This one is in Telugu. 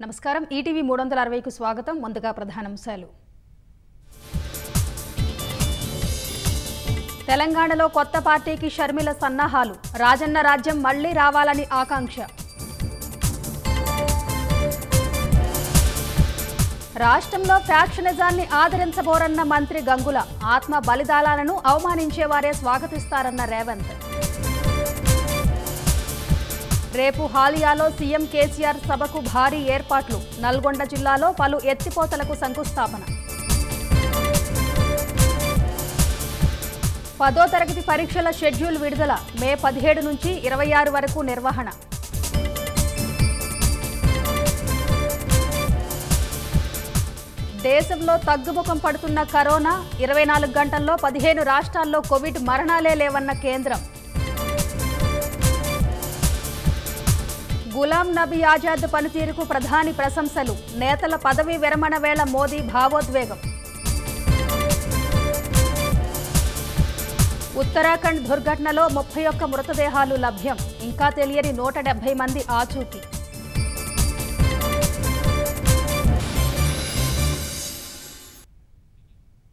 నమస్కారం ఈటీవీ మూడు వందల అరవైకు స్వాగతం ముందుగా ప్రధానాంశాలు తెలంగాణలో కొత్త పార్టీకి షర్మిల సన్నాహాలు రాజన్న రాజ్యం మళ్లీ రావాలని ఆకాంక్ష రాష్ట్రంలో ఫ్యాక్షనిజాన్ని ఆదరించబోరన్న మంత్రి గంగుల ఆత్మ బలిదానాలను అవమానించేవారే స్వాగతిస్తారన్న రేవంత్ రేపు హాలియాలో సీఎం కేసీఆర్ సభకు భారీ ఏర్పాట్లు నల్గొండ జిల్లాలో పలు ఎత్తిపోతలకు శంకుస్థాపన పదో తరగతి పరీక్షల షెడ్యూల్ విడుదల మే పదిహేడు నుంచి ఇరవై ఆరు వరకు నిర్వహణ దేశంలో తగ్గుముఖం పడుతున్న కరోనా ఇరవై నాలుగు గంటల్లో పదిహేను రాష్ట్రాల్లో కోవిడ్ మరణాలే లేవన్న కేంద్రం గులాం నబీ ఆజాద్ పనితీరుకు ప్రధాని ప్రశంసలు నేతల పదవీ విరమణ వేళ మోదీ భావోద్వేగం ఉత్తరాఖండ్ దుర్ఘటనలో ముప్పై ఒక్క మృతదేహాలు లభ్యం ఇంకా తెలియని నూట డెబ్బై మంది ఆచూకీ